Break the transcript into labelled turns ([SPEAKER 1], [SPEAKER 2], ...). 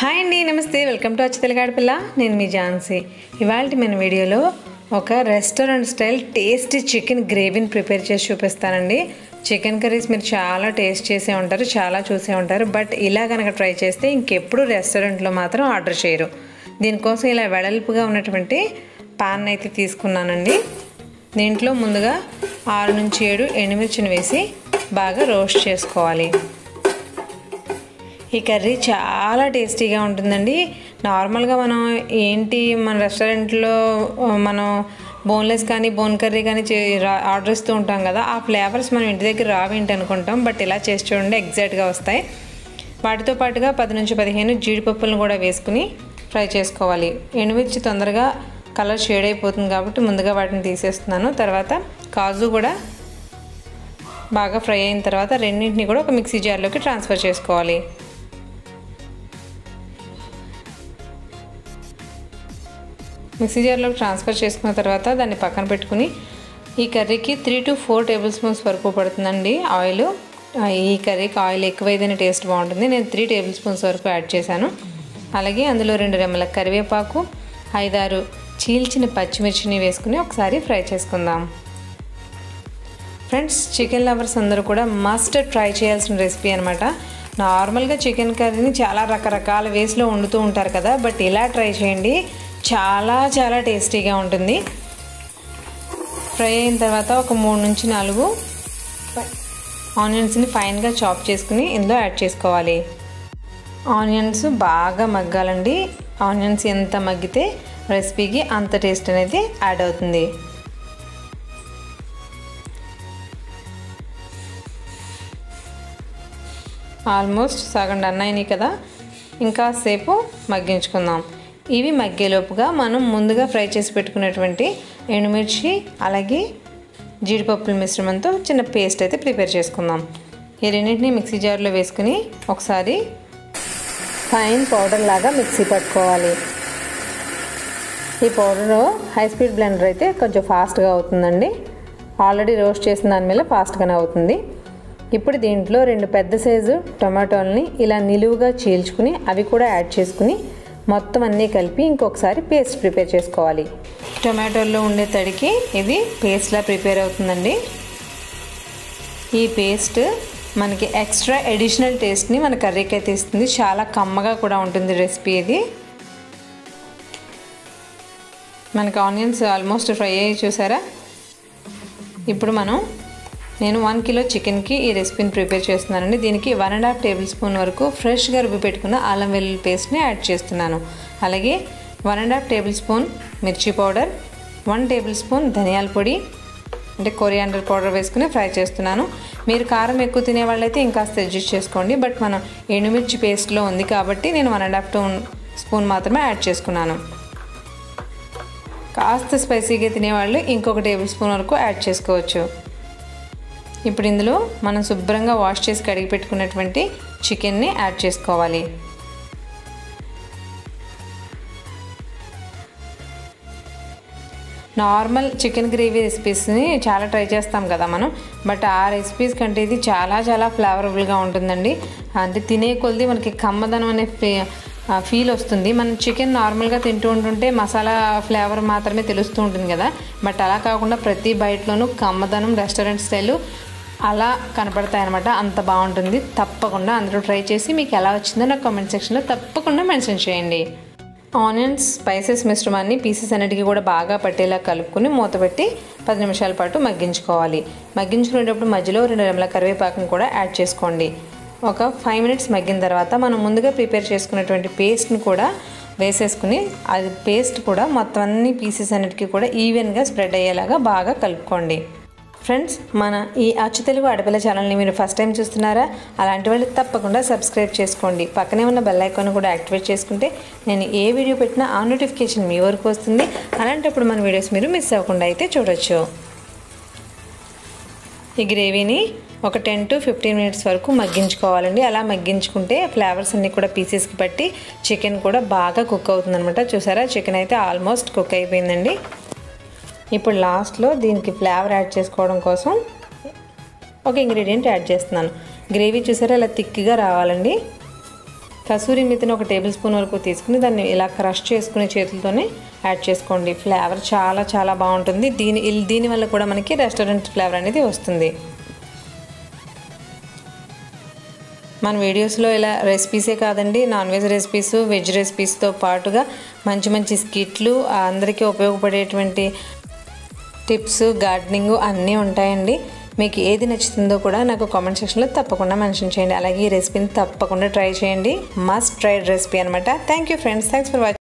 [SPEAKER 1] hi అండి నమస్తే welcome to అచ్చి తెలుగాడపిల్ల నేను మీ ఝాన్సీ ఇవాళ మన వీడియోలో ఒక రెస్టారెంట్ స్టైల్ టేస్టీ చికెన్ గ్రేవీని ప్రిపేర్ చేసి చూపిస్తానండి చికెన్ కర్రీస్ మీరు చాలా టేస్ట్ చేసే ఉంటారు చాలా చూసే ఉంటారు బట్ ఇలా కనుక ట్రై చేస్తే ఇంకెప్పుడు రెస్టారెంట్లో మాత్రం ఆర్డర్ చేయరు దీనికోసం ఇలా వెడల్పుగా ఉన్నటువంటి పాన్ అయితే తీసుకున్నానండి దీంట్లో ముందుగా ఆరు నుంచి ఏడు ఎండుమిర్చిని వేసి బాగా రోస్ట్ చేసుకోవాలి ఈ కర్రీ చాలా టేస్టీగా ఉంటుందండి నార్మల్గా మనం ఏంటి మన రెస్టారెంట్లో మనం బోన్లెస్ కానీ బోన్ కర్రీ కానీ చే ఆర్డర్ ఇస్తూ ఉంటాం కదా ఆ ఫ్లేవర్స్ మనం ఇంటి దగ్గర రావేంటి అనుకుంటాం బట్ ఇలా చేసి చూడండి ఎగ్జాక్ట్గా వస్తాయి వాటితో పాటుగా పది నుంచి పదిహేను జీడిపప్పులను కూడా వేసుకుని ఫ్రై చేసుకోవాలి ఎండుమిర్చి తొందరగా కలర్ షేడ్ అయిపోతుంది కాబట్టి ముందుగా వాటిని తీసేస్తున్నాను తర్వాత కాజు కూడా బాగా ఫ్రై అయిన తర్వాత రెండింటిని కూడా ఒక మిక్సీ జార్లోకి ట్రాన్స్ఫర్ చేసుకోవాలి మిక్సీ జార్లోకి ట్రాన్స్ఫర్ చేసుకున్న తర్వాత దాన్ని పక్కన పెట్టుకుని ఈ కర్రీకి three two four tablespoons వరకు పడుతుందండి ఆయిల్ ఈ కర్రీకి ఆయిల్ ఎక్కువైతేనే టేస్ట్ బాగుంటుంది నేను త్రీ టేబుల్ స్పూన్స్ వరకు యాడ్ చేశాను అలాగే అందులో రెండు రెమ్మల కరివేపాకు ఐదారు చీల్చిన పచ్చిమిర్చిని వేసుకుని ఒకసారి ఫ్రై చేసుకుందాం ఫ్రెండ్స్ చికెన్ లవర్స్ అందరూ కూడా మస్ట్ ట్రై చేయాల్సిన రెసిపీ అనమాట నార్మల్గా చికెన్ కర్రీని చాలా రకరకాల వేస్లో వండుతూ ఉంటారు కదా బట్ ఇలా ట్రై చేయండి చాలా చాలా టేస్టీగా ఉంటుంది ఫ్రై అయిన తర్వాత ఒక మూడు నుంచి నాలుగు ఆనియన్స్ని ఫైన్గా చాప్ చేసుకుని ఇందులో యాడ్ చేసుకోవాలి ఆనియన్స్ బాగా మగ్గాలండి ఆనియన్స్ ఎంత మగ్గితే రెసిపీకి అంత టేస్ట్ అనేది యాడ్ అవుతుంది ఆల్మోస్ట్ సగం డన్ అయినాయి కదా ఇంకా సేపు మగ్గించుకుందాం ఇవి మగ్గేలోపుగా మనం ముందుగా ఫ్రై చేసి పెట్టుకున్నటువంటి ఎండుమిర్చి అలాగే జీడిపప్పుల మిశ్రమంతో చిన్న పేస్ట్ అయితే ప్రిపేర్ చేసుకుందాం ఈ రెండింటిని మిక్సీ జార్లో వేసుకుని ఒకసారి ఫైన్ పౌడర్ లాగా మిక్సీ పట్టుకోవాలి ఈ పౌడర్ హై స్పీడ్ బ్లెండర్ అయితే కొంచెం ఫాస్ట్గా అవుతుందండి ఆల్రెడీ రోస్ట్ చేసిన దాని మీద ఫాస్ట్గానే అవుతుంది ఇప్పుడు దీంట్లో రెండు పెద్ద సైజు టొమాటోల్ని ఇలా నిలువుగా చీల్చుకుని అవి కూడా యాడ్ చేసుకుని మొత్తం అన్నీ కలిపి ఇంకొకసారి పేస్ట్ ప్రిపేర్ చేసుకోవాలి టొమాటోల్లో ఉండే తడికి ఇది పేస్ట్లా ప్రిపేర్ అవుతుందండి ఈ పేస్ట్ మనకి ఎక్స్ట్రా ఎడిషనల్ టేస్ట్ని మన కర్రీకి అయితే ఇస్తుంది చాలా కమ్మగా కూడా ఉంటుంది రెసిపీ ఇది మనకి ఆనియన్స్ ఆల్మోస్ట్ ఫ్రై అయ్యి చూసారా ఇప్పుడు మనం నేను వన్ కిలో చికెన్కి ఈ రెసిపీని ప్రిపేర్ చేస్తున్నానండి దీనికి one and half tablespoon వరకు ఫ్రెష్గా రుబ్బి పెట్టుకున్న అల్లం వెల్లుల్లి పేస్ట్ని యాడ్ చేస్తున్నాను అలాగే one and half tablespoon మిర్చి పౌడర్ వన్ టేబుల్ స్పూన్ ధనియాల పొడి అంటే కొరియాండర్ పౌడర్ వేసుకుని ఫ్రై చేస్తున్నాను మీరు కారం ఎక్కువ తినే వాళ్ళైతే ఇంకాస్త అడ్జస్ట్ చేసుకోండి బట్ మనం ఎండుమిర్చి పేస్ట్లో ఉంది కాబట్టి నేను one and half teaspoon మాత్రమే యాడ్ చేసుకున్నాను కాస్త స్పైసీగా తినేవాళ్ళు ఇంకొక టేబుల్ స్పూన్ వరకు యాడ్ చేసుకోవచ్చు ఇప్పుడు ఇందులో మనం శుభ్రంగా వాష్ చేసి కడిగి పెట్టుకున్నటువంటి చికెన్ని యాడ్ చేసుకోవాలి నార్మల్ చికెన్ గ్రేవీ రెసిపీస్ని చాలా ట్రై చేస్తాం కదా మనం బట్ ఆ రెసిపీస్ కంటే ఇది చాలా చాలా ఫ్లేవరబుల్గా ఉంటుందండి అంటే తినే కొద్ది మనకి కమ్మదనం అనే ఫీల్ వస్తుంది మనం చికెన్ నార్మల్గా తింటూ ఉంటుంటే మసాలా ఫ్లేవర్ మాత్రమే తెలుస్తూ ఉంటుంది కదా బట్ అలా కాకుండా ప్రతి బయటలోనూ కమ్మదనం రెస్టారెంట్ స్టైల్ అలా కనపడతాయి అనమాట అంత బాగుంటుంది తప్పకుండా అందరూ ట్రై చేసి మీకు ఎలా వచ్చిందో నాకు కామెంట్ సెక్షన్లో తప్పకుండా మెన్షన్ చేయండి ఆనియన్స్ స్పైసెస్ మిశ్రమాన్ని పీసెస్ అన్నిటికీ కూడా బాగా పట్టేలా కలుపుకుని మూత పెట్టి పది నిమిషాల పాటు మగ్గించుకోవాలి మగ్గించుకునేటప్పుడు మధ్యలో రెండు రెమ్మల కరివేపాకును కూడా యాడ్ చేసుకోండి ఒక ఫైవ్ మినిట్స్ మగ్గిన తర్వాత మనం ముందుగా ప్రిపేర్ చేసుకున్నటువంటి పేస్ట్ని కూడా వేసేసుకుని అది పేస్ట్ కూడా మొత్తం అన్ని పీసెస్ అన్నిటికీ కూడా ఈవెన్గా స్ప్రెడ్ అయ్యేలాగా బాగా కలుపుకోండి ఫ్రెండ్స్ మన ఈ అచ్చు తెలుగు ఆడపిల్ల ఛానల్ని మీరు ఫస్ట్ టైం చూస్తున్నారా అలాంటి వాళ్ళు తప్పకుండా సబ్స్క్రైబ్ చేసుకోండి పక్కనే ఉన్న బెల్ ఐకాన్ కూడా యాక్టివేట్ చేసుకుంటే నేను ఏ వీడియో పెట్టినా ఆ నోటిఫికేషన్ మీ వరకు వస్తుంది అలాంటప్పుడు మన వీడియోస్ మీరు మిస్ అవ్వకుండా అయితే చూడొచ్చు ఈ గ్రేవీని ఒక టెన్ టు ఫిఫ్టీన్ మినిట్స్ వరకు మగ్గించుకోవాలండి అలా మగ్గించుకుంటే ఫ్లేవర్స్ అన్నీ కూడా పీసెస్కి పట్టి చికెన్ కూడా బాగా కుక్ అవుతుందనమాట చూసారా చికెన్ అయితే ఆల్మోస్ట్ కుక్ అయిపోయిందండి ఇప్పుడు లాస్ట్లో దీనికి ఫ్లేవర్ యాడ్ చేసుకోవడం కోసం ఒక ఇంగ్రీడియంట్ యాడ్ చేస్తున్నాను గ్రేవీ చూసారా ఇలా థిక్గా రావాలండి కసూరి మెతిని ఒక టేబుల్ స్పూన్ వరకు తీసుకుని దాన్ని ఇలా క్రష్ చేసుకునే చేతులతోనే యాడ్ చేసుకోండి ఫ్లేవర్ చాలా చాలా బాగుంటుంది దీని దీనివల్ల కూడా మనకి రెస్టారెంట్ ఫ్లేవర్ అనేది వస్తుంది మన వీడియోస్లో ఇలా రెసిపీసే కాదండి నాన్ వెజ్ రెసిపీస్ వెజ్ రెసిపీస్తో పాటుగా మంచి మంచి స్కిట్లు అందరికీ ఉపయోగపడేటువంటి టిప్స్ గార్డెనింగ్ అన్నీ ఉంటాయండి మీకు ఏది నచ్చుతుందో కూడా నాకు కామెంట్ సెక్షన్లో తప్పకుండా మెన్షన్ చేయండి అలాగే ఈ రెసిపీని తప్పకుండా ట్రై చేయండి మస్ట్ ట్రైడ్ రెసిపీ అనమాట thank you friends thanks for watching